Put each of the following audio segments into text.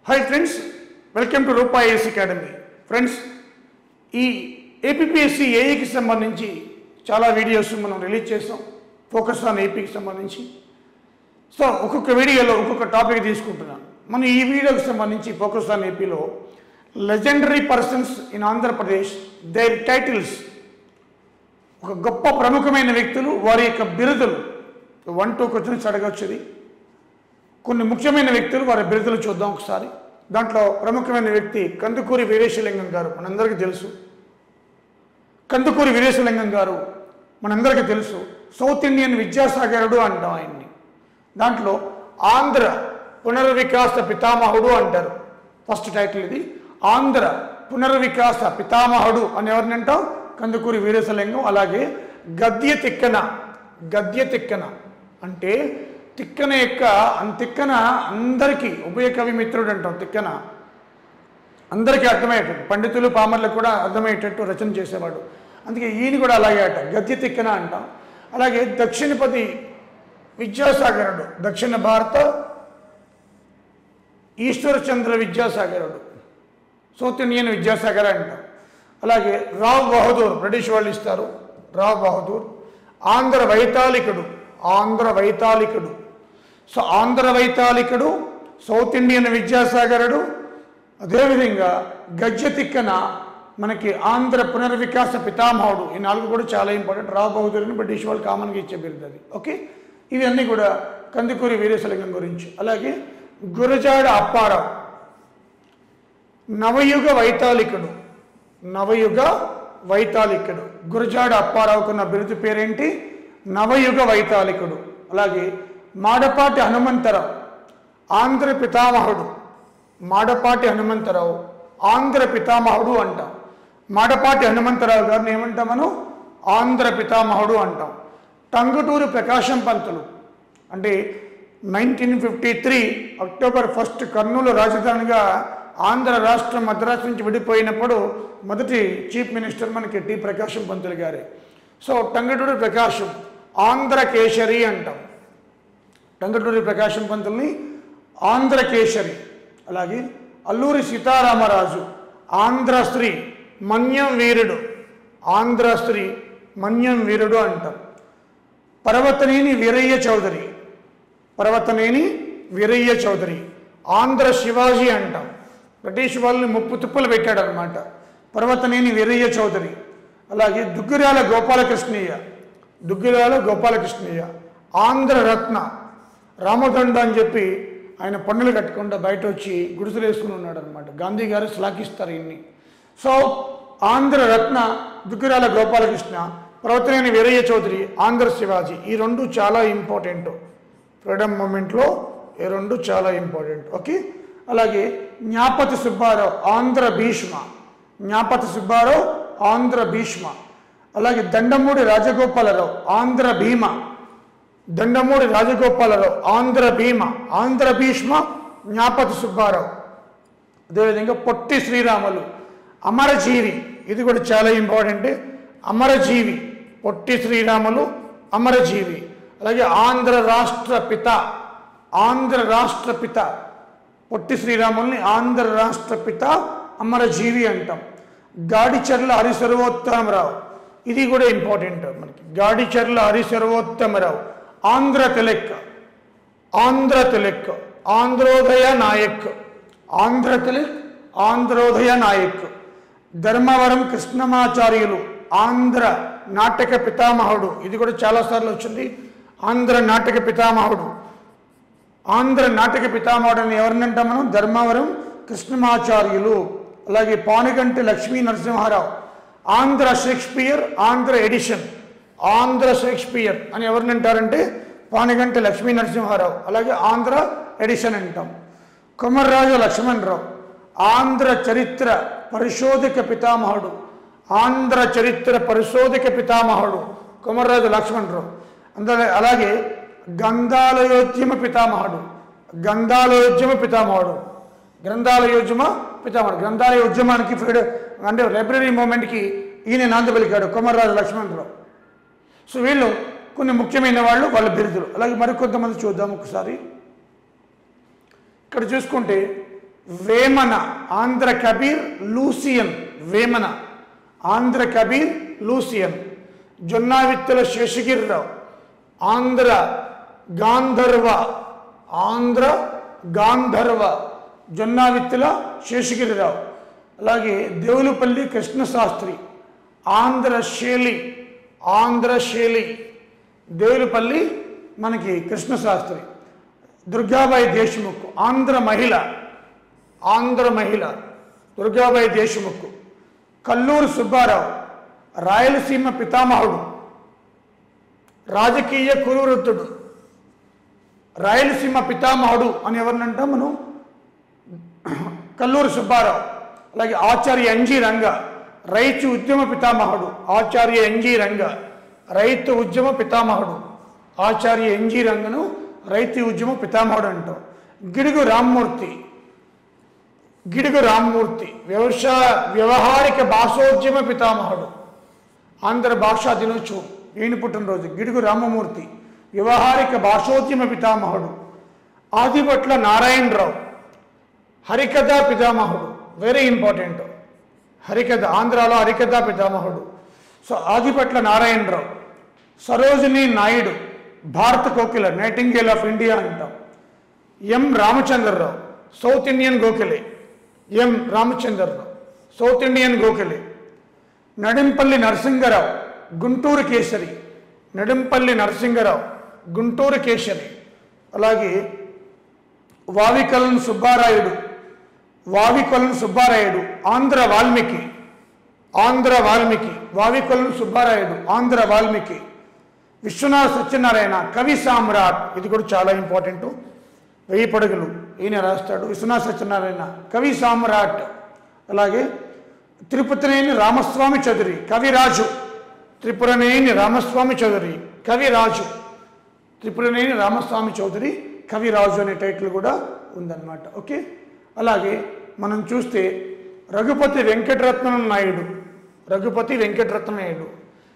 hi friends welcome to Rupa AS academy friends ఈ APSC ఏఈకి సంబంధించి చాలా వీడియోస్ మనం రిలీజ్ చేస్తాం ఫోకస్ ఆన్ ఏపీకి సంబంధించి సో ఒక్కొక్క వీడియోలో ఒక్కొక్క టాపిక్ తీసుకుంటున్నాం మనం ఈ వీడియోకి సంబంధించి ఫోకస్ ఆన్ ఏపీలో legendary persons in Andhra Pradesh their titles ఒక గొప్ప ప్రముఖమైన వ్యక్తులు వారి యొక్క బిరుదులు వన్ టూ క్వశ్చన్స్ అడగచ్చు ఇది కొన్ని ముఖ్యమైన వ్యక్తులు వారి బిరుదులు చూద్దాం ఒకసారి దాంట్లో ప్రముఖమైన వ్యక్తి కందుకూరి వీరేశలింగం గారు మనందరికీ తెలుసు కందుకూరి వీరేశలింగం గారు మనందరికీ తెలుసు సౌత్ ఇండియన్ విద్యాసాగరుడు అంటాం ఆయన్ని దాంట్లో ఆంధ్ర పునర్వికాస పితామహుడు అంటారు ఫస్ట్ టైటిల్ ఇది ఆంధ్ర పునర్వికాస పితామహుడు అని ఎవరిని అంటాం కందుకూరి వీరేశలింగం అలాగే గద్య తిక్కన గద్య తిక్కన అంటే తిక్కన యొక్క అన్- తిక్కన అందరికీ ఉభయ కవి మిత్రుడు అంటాం తిక్కన అందరికీ అర్థమయ్యేటట్టు పండితులు పామర్లకు కూడా అర్థమయ్యేటట్టు రచన చేసేవాడు అందుకే ఈయన కూడా అలాగే అట గద్య తిక్కన అంటాం అలాగే దక్షిణపతి విద్యాసాగరుడు దక్షిణ భారత ఈశ్వరచంద్ర విద్యాసాగరుడు సౌత్ ఇండియన్ విద్యాసాగర్ అంటాం అలాగే రావ్ బహదూర్ బ్రిటిష్ వాళ్ళు ఇస్తారు రావ్ బహదూర్ ఆంధ్ర వైతాళికుడు ఆంధ్ర వైతాళికుడు సో ఆంధ్ర వైతాళికుడు సౌత్ ఇండియన్ విద్యాసాగరుడు అదేవిధంగా గజ్జె తిక్కన మనకి ఆంధ్ర పునర్వికాస పితామహుడు ఈ నాలుగు కూడా చాలా ఇంపార్టెంట్ రావ్ బహదూర్ని బ్రిటిష్ వాళ్ళు కామన్గా ఇచ్చే బిరుదు అది ఓకే ఇవన్నీ కూడా కందుకూరి వీరేశలింగం గురించి అలాగే గురజాడ అప్పారావు నవయుగ వైతాళికుడు నవయుగ వైతాళికుడు గురజాడ అప్పారావుకున్న బిరుదు పేరేంటి నవయుగ వైతాళికుడు అలాగే మాడపాటి హనుమంతరావు ఆంధ్ర పితామహుడు మాడపాటి హనుమంతరావు ఆంధ్ర పితామహుడు అంటాం మాడపాటి హనుమంతరావు గారిని ఏమంటాం మనం ఆంధ్ర పితామహుడు అంటాం టంగుటూరు ప్రకాశం పంతులు అంటే nineteen fifty three October first Kurnool రాజధానిగా ఆంధ్ర రాష్ట్రం మద్రాసు నుంచి విడిపోయినప్పుడు మొదటి చీఫ్ మినిస్టర్ మనకి టి ప్రకాశం పంతులు గారే సో టంగుటూరు ప్రకాశం ఆంధ్ర కేసరి అంటాం టంగుటూరి ప్రకాశం పంతుల్ని ఆంధ్ర కేసరి అలాగే అల్లూరి సీతారామరాజు ఆంధ్ర స్త్రీ మన్యం వీరుడు ఆంధ్ర స్త్రీ మన్యం వీరుడు అంటాం పర్వతనేని వీరయ్య చౌదరి పర్వతనేని వీరయ్య చౌదరి ఆంధ్ర శివాజీ అంటాం బ్రిటిష్ వాళ్ళని ముప్పు తుప్పులు పెట్టాడనమాట పర్వతనేని వీరయ్య చౌదరి అలాగే దుగ్గిరాల గోపాలకృష్ణయ్య దుగ్గిరాల గోపాలకృష్ణయ్య ఆంధ్ర రత్న రామదండ అని చెప్పి ఆయన పన్నులు కట్టకుండా బయట వచ్చి గుడిసెలు వేసుకుని ఉన్నాడు అనమాట గాంధీ గారు శ్లాఘిస్తారు ఇన్ని సో ఆంధ్ర రత్న దుగ్గిరాల గోపాలకృష్ణ పర్వతనేని వీరయ్య చౌదరి ఆంధ్ర శివాజీ ఈ రెండు చాలా ఇంపార్టెంట్ ఫ్రీడమ్ మూమెంట్లో ఈ రెండు చాలా ఇంపార్టెంట్ ఓకే అలాగే జ్ఞాపతి సుబ్బారావు ఆంధ్ర భీష్మ జ్ఞాపతి సుబ్బారావు ఆంధ్ర భీష్మ అలాగే దండమూడి రాజగోపాలరావు ఆంధ్ర భీమ దండమూడి రాజగోపాలరావు ఆంధ్ర భీమ ఆంధ్ర భీష్మ జ్ఞాపతి సుబ్బారావు అదేవిధంగా పొట్టి శ్రీరాములు అమరజీవి ఇది కూడా చాలా ఇంపార్టెంట్ అమరజీవి పొట్టి శ్రీరాములు అమరజీవి అలాగే ఆంధ్ర రాష్ట్ర పిత ఆంధ్ర రాష్ట్ర పిత పొట్టి శ్రీరాముల్ని ఆంధ్ర రాష్ట్ర పిత అమరజీవి అంటాం గాడిచర్ల హరిసర్వోత్తమరావు ఇది కూడా ఇంపార్టెంట్ మనకి గాడిచర్ల హరిసర్వోత్తమరావు ఆంధ్ర తిలక్ ఆంధ్ర తిలక్ ఆంధ్రోదయ నాయక్ ఆంధ్ర తిలక్ ఆంధ్రోదయ నాయక్ ధర్మవరం కృష్ణమాచార్యులు ఆంధ్ర నాటక పితామహుడు ఇది కూడా చాలాసార్లు వచ్చింది ఆంధ్ర నాటక పితామహుడు ఆంధ్ర నాటక పితామహుడు అని ఎవరినంటాం మనం ధర్మవరం కృష్ణమాచార్యులు అలాగే Panuganti Lakshmi Narasimharao Andhra Shakespeare Andhra edition Andhra Shakespeare అని ఎవరిని అంటారంటే పానుగంటి లక్ష్మీ నరసింహారావు అలాగే ఆంధ్ర ఎడిషన్ అంటాం కుమర్రాజు లక్ష్మణరావు ఆంధ్ర చరిత్ర పరిశోధక పితామహుడు ఆంధ్ర చరిత్ర పరిశోధక పితామహుడు కుమర్రాజు లక్ష్మణరావు అందులో అలాగే గంధాలయోద్యమ పితామహుడు గంధాలయోద్యమ పితామహుడు గ్రంథాలయోద్యమ పితామహుడు గ్రంథాలయోద్యమానికి ఫ్రీడమ్ అంటే లైబ్రరీ మూమెంట్కి ఈయన నాంది పలికాడు కుమర్రాజు లక్ష్మణరావు సో వీళ్ళు కొన్ని ముఖ్యమైన వాళ్ళు వాళ్ళ బిరుదులు అలాగే మరికొంతమంది చూద్దాం ఒకసారి ఇక్కడ చూసుకుంటే వేమన ఆంధ్ర కబీర్ లూసియన్ వేమన ఆంధ్ర కబీర్ లూసియన్ జొన్నావిత్తుల శేషగిరిరావు ఆంధ్ర గాంధర్వ ఆంధ్ర గాంధర్వ జొన్నావిత్తుల శేషగిరిరావు అలాగే దేవులపల్లి కృష్ణశాస్త్రి ఆంధ్ర శైలి ఆంధ్ర శైలి దేవులపల్లి మనకి కృష్ణశాస్త్రి దుర్గాబాయి దేశముఖ్ ఆంధ్ర మహిళ ఆంధ్ర మహిళ దుర్గాబాయి దేశముఖ్ కల్లూరు సుబ్బారావు రాయలసీమ పితామహుడు రాజకీయ కురువృత్తుడు రాయలసీమ పితామహుడు అని ఎవరినంటాం మనం కల్లూరు సుబ్బారావు అలాగే ఆచార్య ఎన్జి రంగ రైతు ఉద్యమ పితామహుడు ఆచార్య ఎన్జి రంగ రైతు ఉద్యమ పితామహుడు ఆచార్య ఎన్జి రంగను రైతు ఉద్యమ పితామహుడు అంటాం గిడుగు రామ్మూర్తి గిడుగు రామ్మూర్తి వ్యవసాయ వ్యవహారిక భాషోద్యమ పితామహుడు ఆంధ్ర భాషా దినోత్సవం ఈయన పుట్టినరోజు గిడుగు రామమూర్తి వ్యవహారిక భాషోద్యమ పితామహుడు ఆదిపట్ల నారాయణరావు హరికథ పితామహుడు వెరీ ఇంపార్టెంట్ హరికథ ఆంధ్రాలో హరికథ పితామహుడు సో ఆదిపట్ల నారాయణరావు సరోజిని నాయుడు భారత కోకిల నైటింగేల్ ఆఫ్ ఇండియా అంటాం M Ramachandrarao South Indian Gokhale M Ramachandrarao South Indian Gokhale Nadimpalli Narasingarao Guntur Kesari Nadimpalli Narasingarao Guntur Kesari అలాగే వావికలన్ సుబ్బారాయుడు వావికొలను సుబ్బారాయుడు ఆంధ్ర వాల్మీకి ఆంధ్ర వాల్మీకి వావికొలను సుబ్బారాయుడు ఆంధ్ర వాల్మీకి విశ్వనాథ సత్యనారాయణ కవి సామ్రాట్ ఇది కూడా చాలా ఇంపార్టెంట్ వెయ్యి పడుగులు ఈయన రాస్తాడు విశ్వనాథ సత్యనారాయణ కవి సామ్రాట్ అలాగే తిరుపతినేని రామస్వామి చౌదరి కవిరాజు త్రిపురనేని రామస్వామి చౌదరి కవిరాజు త్రిపురనేని రామస్వామి చౌదరి కవిరాజు అనే టైటిల్ కూడా ఉందన్నమాట ఓకే అలాగే మనం చూస్తే రఘుపతి వెంకటరత్నం నాయుడు రఘుపతి వెంకటరత్న నాయుడు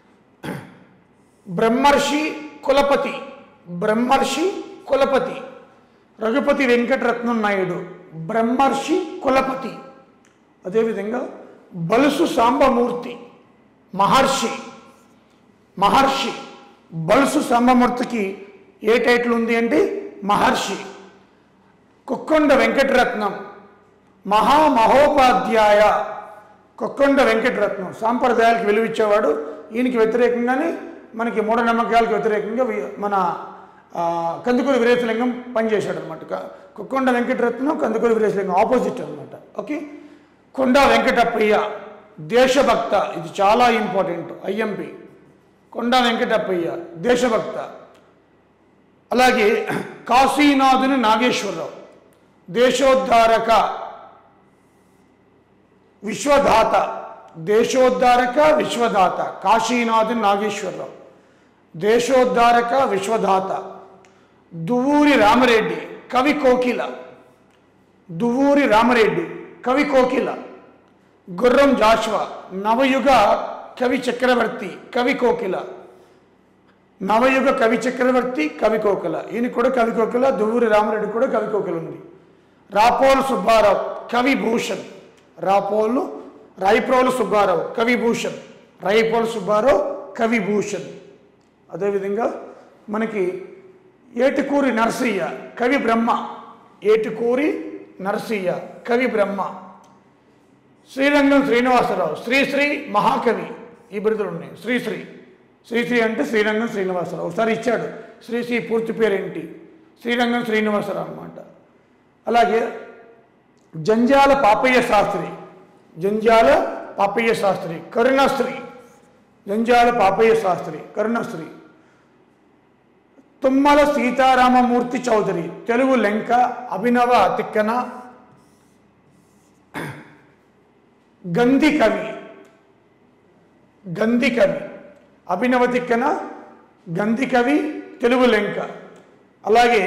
బ్రహ్మర్షి కులపతి బ్రహ్మర్షి కులపతి రఘుపతి వెంకటరత్నం నాయుడు బ్రహ్మర్షి కులపతి అదేవిధంగా బలుసు సాంబమూర్తి మహర్షి మహర్షి బలుసు సాంబమూర్తికి ఏ టైటిల్ ఉంది అంటే మహర్షి కుక్కొండ వెంకటరత్నం మహామహోపాధ్యాయ కుక్కొండ వెంకటరత్నం సాంప్రదాయాలకు విలువిచ్చేవాడు ఈయనకి వ్యతిరేకంగానే మనకి మూఢనమ్మకాలకు వ్యతిరేకంగా వి- మన ఆ, కందుకూరి వీరేశలింగం పనిచేశాడు అనమాట కుక్కొండ వెంకటరత్నం కందుకూరి వీరేశలింగం ఆపోజిట్ అనమాట ఓకే కొండా వెంకటప్పయ్య దేశభక్త ఇది చాలా ఇంపార్టెంట్ ఐఎంపి కొండా వెంకటప్పయ్య దేశభక్త అలాగే కాశీనాథుని నాగేశ్వరరావు దేశోద్ధారక విశ్వదాత దేశోద్ధారక విశ్వదాత కాశీనాథుని నాగేశ్వరరావు దేశోద్ధారక విశ్వదాత దువ్వూరి రామరెడ్డి కవి కోకిల దువ్వూరి రామరెడ్డి కవి కోకిల గుర్రం జాషువా నవయుగ కవి చక్రవర్తి కవి కోకిల నవయుగ కవి చక్రవర్తి కవి కోకిల ఈయన కూడా కవి కోకిల దువ్వూరి రామరెడ్డి కూడా కవి కోకిల ఉంది రాపోలు సుబ్బారావు కవి భూషణ్ రాపోలు రాయిప్రోలు సుబ్బారావు కవి భూషణ్ రాయిపోలు సుబ్బారావు కవి భూషణ్ అదేవిధంగా మనకి ఏటుకూరి నరసయ్య కవి బ్రహ్మ ఏటుకూరి నరసయ్య కవి బ్రహ్మ శ్రీరంగం శ్రీనివాసరావు శ్రీశ్రీ మహాకవి ఈ బిరుదులు ఉన్నాయి శ్రీశ్రీ శ్రీశ్రీ అంటే శ్రీరంగం శ్రీనివాసరావు ఒకసారి ఇచ్చాడు శ్రీశ్రీ పూర్తి పేరేంటి శ్రీరంగం శ్రీనివాసరావు అన్నమాట అలాగే జంజాల పాపయ్య శాస్త్రి జంజాల పాపయ్య శాస్త్రి కరుణశ్రీ జంజాల పాపయ్య శాస్త్రి కరుణశ్రీ తుమ్మల సీతారామమూర్తి చౌదరి తెలుగు లెంక అభినవ తిక్కన గంధి కవి గంధి కవి అభినవ తిక్కన గంధి కవి తెలుగు లెంక అలాగే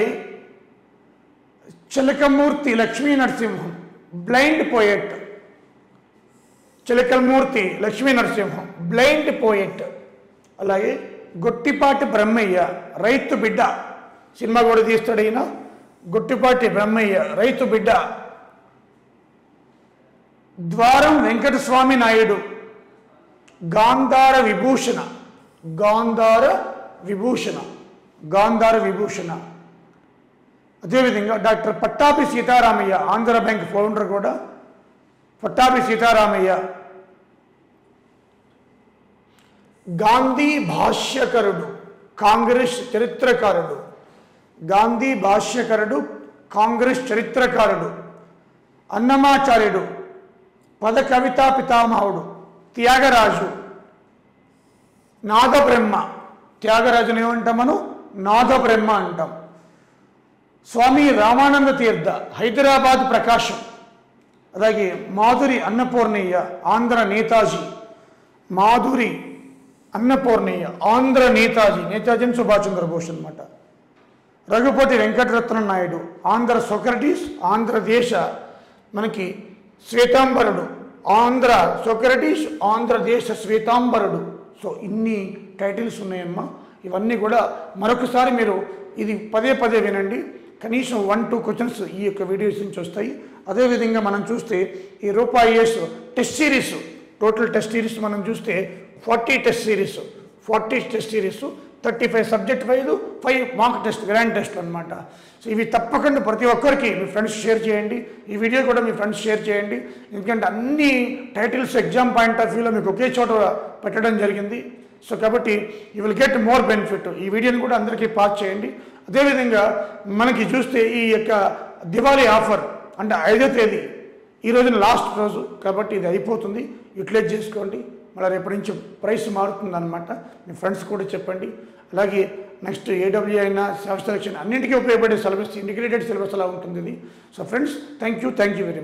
Chilakamarti Lakshmi Narasimham blind poet Chilakamarti Lakshmi Narasimham blind poet అలాగే గొట్టిపాటి బ్రహ్మయ్య రైతు బిడ్డ సినిమా కూడా తీస్తాడు ఈయన గొట్టిపాటి బ్రహ్మయ్య రైతు బిడ్డ ద్వారం వెంకటస్వామి నాయుడు గాంధార విభూషణ గాంధార విభూషణ గాంధార విభూషణ అదేవిధంగా doctor Pattabhi Sitaramayya Andhra bank founder కూడా పట్టాభి సీతారామయ్య గాంధీ భాష్యకరుడు కాంగ్రెస్ చరిత్రకారుడు గాంధీ భాష్యకరుడు కాంగ్రెస్ చరిత్రకారుడు అన్నమాచార్యుడు పద కవితా పితామహుడు త్యాగరాజు నాదబ్రహ్మ త్యాగరాజుని ఏమంటాం మనం నాదబ్రహ్మ అంటాం స్వామి రామానంద తీర్థ హైదరాబాద్ ప్రకాశం అలాగే మాధురి అన్నపూర్ణయ్య ఆంధ్ర నేతాజీ మాధురి అన్నపూర్ణయ్య ఆంధ్ర నేతాజీ నేతాజీ అని సుభాష్ చంద్రబోస్ అనమాట రఘుపతి వెంకటరత్న నాయుడు ఆంధ్ర సోక్రటీస్ ఆంధ్రదేశ మనకి శ్వేతాంబరుడు ఆంధ్ర సోక్రటీస్ ఆంధ్రదేశ శ్వేతాంబరుడు సో ఇన్ని టైటిల్స్ ఉన్నాయమ్మా ఇవన్నీ కూడా మరొకసారి మీరు ఇది పదే పదే వినండి కనీసం వన్ టూ క్వశ్చన్స్ ఈ యొక్క వీడియోస్ నుంచి వస్తాయి అదేవిధంగా మనం చూస్తే ఈ రూపాయి years test series total test series మనం చూస్తే forty test series forty test series thirty five subject wise five mark test grand test అనమాట సో ఇవి తప్పకుండా ప్రతి ఒక్కరికి మీ ఫ్రెండ్స్ షేర్ చేయండి ఈ వీడియో కూడా మీ ఫ్రెండ్స్ షేర్ చేయండి ఎందుకంటే అన్ని టైటిల్స్ ఎగ్జామ్ పాయింట్ ఆఫ్ వ్యూలో మీకు ఒకే చోట పెట్టడం జరిగింది సో కాబట్టి you will get more benefit ఈ వీడియోని కూడా అందరికీ పాస్ చేయండి అదేవిధంగా మనకి చూస్తే ఈ యొక్క దివాళీ ఆఫర్ అంటే ఐదో తేదీ ఈ రోజున లాస్ట్ రోజు కాబట్టి ఇది అయిపోతుంది యూటిలైజ్ చేసుకోండి మళ్ళీ రేపటి నుంచి ప్రైస్ మారుతుంది అనమాట మీ ఫ్రెండ్స్ కూడా చెప్పండి అలాగే నెక్స్ట్ ఏడబ్ల్యూ అయినా సెల్ఫ్ సెలక్షన్ అన్నింటికీ ఉపయోగపడే సిలబస్ ఇంటిగ్రేటెడ్ సిలబస్ అలా ఉంటుంది ఇది so friends thank you thank you very much